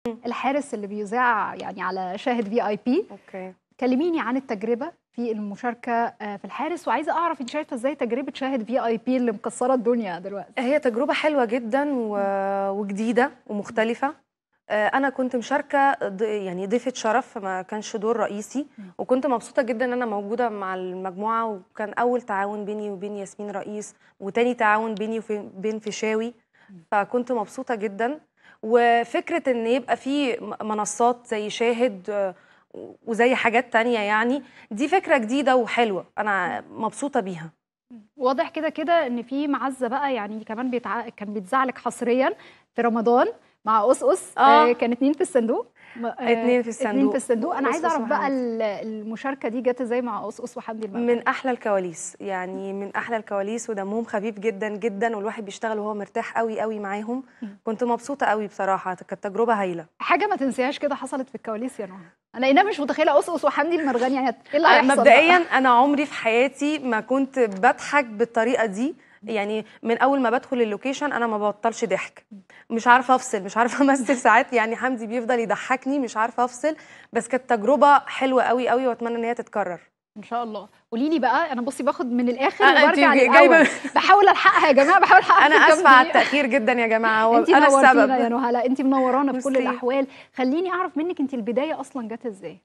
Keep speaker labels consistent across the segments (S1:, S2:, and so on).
S1: الحارس اللي بيذاع يعني على شاهد في اي بي
S2: اوكي
S1: كلميني عن التجربه في المشاركه آه، في الحارس وعايزه اعرف انت شايفه ازاي تجربه شاهد في اي بي اللي مكسره الدنيا دلوقتي
S2: هي تجربة حلوة جدا و- وجديدة ومختلفة آه، أنا كنت مشاركة ض- يعني ضيفة شرف ما كانش دور رئيسي وكنت مبسوطة جدا إن أنا موجودة مع المجموعة وكان أول تعاون بيني وبين ياسمين رئيس وتاني تعاون بيني وبين فيشاوي فكنت مبسوطة جدا وفكرة إن يبقى في م- منصات زي شاهد آه، وزي حاجات تانية يعني دي فكرة جديدة وحلوة أنا مبسوطة بيها
S1: واضح كده كده ان في معزه بقى يعني كمان بيتع... كان بيتزعلك حصريا في رمضان مع قصقص
S2: آه.
S1: آه كان اتنين في الصندوق م- آه،
S2: اتنين في الصندوق.
S1: اتنين في الصندوق انا عايزه
S2: قصقص
S1: اعرف بقى
S2: وحمدي.
S1: ال- المشاركه دي جت ازاي مع قصقص وحمدي المرغني
S2: من احلى الكواليس يعني من احلى الكواليس ودمهم خفيف جدا جدا والواحد بيشتغل وهو مرتاح قوي قوي معاهم كنت مبسوطه قوي بصراحه كانت تجربه هايله
S1: حاجه ما تنسيهاش كده حصلت في الكواليس يا نهى انا انا مش متخيله قصقص وحمدي المرغني يعني ايه اللي هيحصل بقى؟
S2: مبدئيا انا عمري في حياتي ما كنت بضحك بالطريقه دي يعني من اول ما بدخل اللوكيشن انا ما ببطلش ضحك مش عارفه افصل مش عارفه امثل ساعات يعني حمدي بيفضل يضحكني مش عارفه افصل بس كانت تجربه حلوه قوي قوي واتمنى ان هي تتكرر
S1: ان شاء الله قولي لي بقى انا بصي باخد من الاخر
S2: آه، أنتي
S1: وبرجع
S2: جايبة-
S1: للاول بحاول الحقها يا جماعه بحاول الحقها
S2: انا اسفه على التاخير جدا يا جماعه هو
S1: انت
S2: انا
S1: نورتينا
S2: السبب
S1: يا نهى لا انت منورانا في كل
S2: ميرسي.
S1: الاحوال خليني اعرف منك انت البدايه اصلا جت ازاي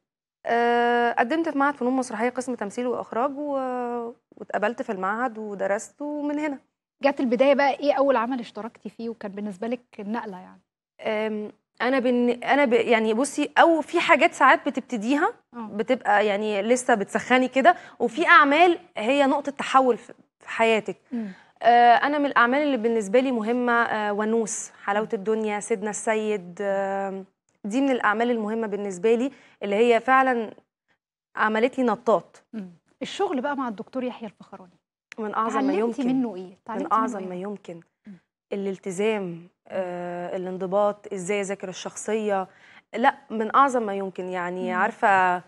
S2: آه، قدمت في معهد فنون مسرحيه قسم تمثيل واخراج و... واتقبلت في المعهد ودرست ومن هنا
S1: جت البدايه بقى ايه اول عمل اشتركتي فيه وكان بالنسبه لك النقله يعني
S2: آم، انا بن... انا ب... يعني بصي او في حاجات ساعات بتبتديها
S1: اه
S2: بتبقى يعني لسه بتسخني كده وفي اعمال هي نقطه تحول في في حياتك
S1: مم.
S2: آه، انا من الاعمال اللي بالنسبه لي مهمه آه، ونوس حلاوه الدنيا سيدنا السيد آه، دي من الاعمال المهمه بالنسبه لي اللي هي فعلا عملت لي نطاط
S1: مم. الشغل بقى مع الدكتور يحيى الفخراني
S2: من اعظم ما
S1: اتعلمتي
S2: يمكن
S1: منه ايه
S2: من
S1: اتعلمتي
S2: اعظم
S1: منه
S2: ما
S1: إيه؟
S2: يمكن
S1: مم.
S2: الالتزام آه، الانضباط ازاي اذاكر الشخصيه لا من اعظم ما يمكن يعني
S1: مم.
S2: عارفه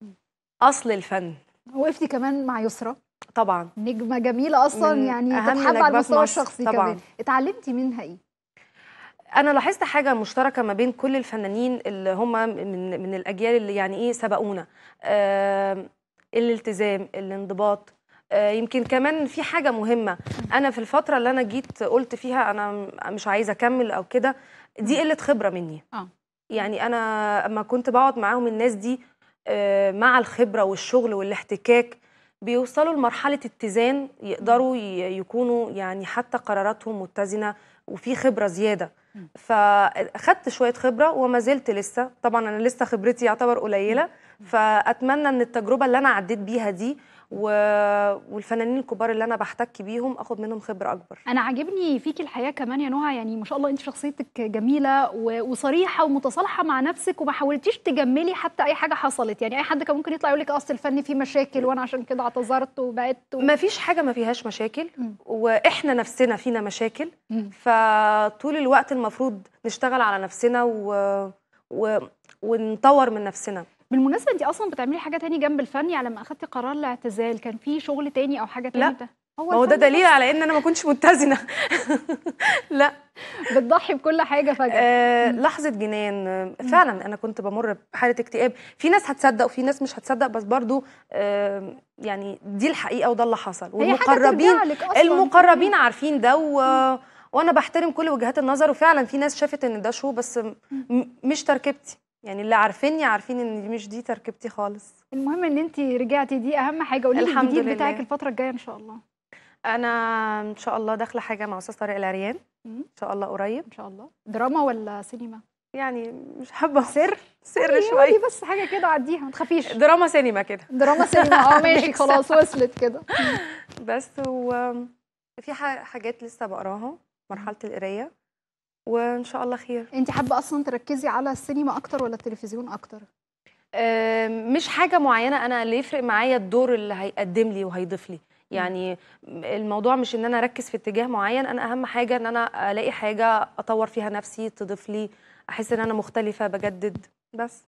S2: اصل الفن
S1: وقفتي كمان مع يسرا
S2: طبعا
S1: نجمه جميله اصلا
S2: من
S1: يعني
S2: أهم
S1: تتحب على
S2: نجمات
S1: المستوى
S2: مصر
S1: الشخصي
S2: طبعاً.
S1: كمان اتعلمتي منها ايه
S2: انا لاحظت حاجه مشتركه ما بين كل الفنانين اللي هم من من الاجيال اللي يعني ايه سبقونا آه الالتزام الانضباط آه يمكن كمان في حاجه مهمه انا في الفتره اللي انا جيت قلت فيها انا م- مش عايزه اكمل او كده دي قله خبره مني
S1: اه
S2: يعني انا اما كنت بقعد معاهم الناس دي آه، مع الخبره والشغل والاحتكاك بيوصلوا لمرحله اتزان يقدروا ي- يكونوا يعني حتى قراراتهم متزنه وفي خبره زياده
S1: مم.
S2: فاخدت شويه خبره وما زلت لسه طبعا انا لسه خبرتي يعتبر قليله فاتمنى ان التجربه اللي انا عديت بيها دي و... والفنانين الكبار اللي انا بحتك بيهم اخد منهم خبره اكبر
S1: انا عاجبني فيكي الحياه كمان يا نهى يعني ما شاء الله انت شخصيتك جميله و- وصريحه ومتصالحه مع نفسك وما حاولتيش تجملي حتى اي حاجه حصلت يعني اي حد كان ممكن يطلع يقول لك اصل الفن فيه مشاكل وانا عشان كده اعتذرت وبعدت و...
S2: ما فيش حاجه ما فيهاش مشاكل
S1: مم.
S2: واحنا نفسنا فينا مشاكل
S1: مم.
S2: فطول الوقت المفروض نشتغل على نفسنا و... و... ونطور من نفسنا
S1: بالمناسبه انت اصلا بتعملي حاجه تاني جنب الفن يعني لما اخدتي قرار الاعتزال كان في شغل تاني او حاجه تاني
S2: لا.
S1: ده
S2: ما هو ده
S1: الفن
S2: دليل على ان انا ما كنتش متزنه لا
S1: بس بتضحي بكل حاجه فجاه
S2: آه
S1: مم.
S2: لحظه جنان آه، فعلا انا كنت بمر بحاله اكتئاب في ناس هتصدق وفي ناس مش هتصدق بس برضو آه يعني دي الحقيقه وده اللي حصل
S1: هي حاجه
S2: والمقربين
S1: ترجع لك اصلا
S2: المقربين عارفين ده و... وانا بحترم كل وجهات النظر وفعلا في ناس شافت ان ده شو بس م... مش تركيبتي يعني اللي عارفيني عارفين ان دي مش دي تركيبتي خالص
S1: المهم ان انت رجعتي دي اهم حاجه قولي لي
S2: الحمد
S1: الجديد
S2: لله.
S1: بتاعك الفتره الجايه ان شاء الله
S2: انا ان شاء الله داخله حاجه مع استاذ طارق العريان
S1: مم.
S2: ان شاء الله قريب
S1: ان شاء الله دراما ولا سينما
S2: يعني مش حابه
S1: سر
S2: سر
S1: قولي-
S2: شويه
S1: قولي بس حاجه كده عديها ما تخافيش
S2: دراما سينما كده
S1: دراما سينما اه ماشي
S2: نكسة.
S1: خلاص وصلت كده
S2: بس و في ح- حاجات لسه بقراها مرحله القرايه وان شاء الله خير
S1: انت حابه اصلا تركزي على السينما اكتر ولا التلفزيون اكتر
S2: آم، مش حاجه معينه انا اللي يفرق معايا الدور اللي هيقدم لي وهيضيف لي يعني الموضوع مش ان انا اركز في اتجاه معين انا اهم حاجه ان انا الاقي حاجه اطور فيها نفسي تضيف لي احس ان انا مختلفه بجدد بس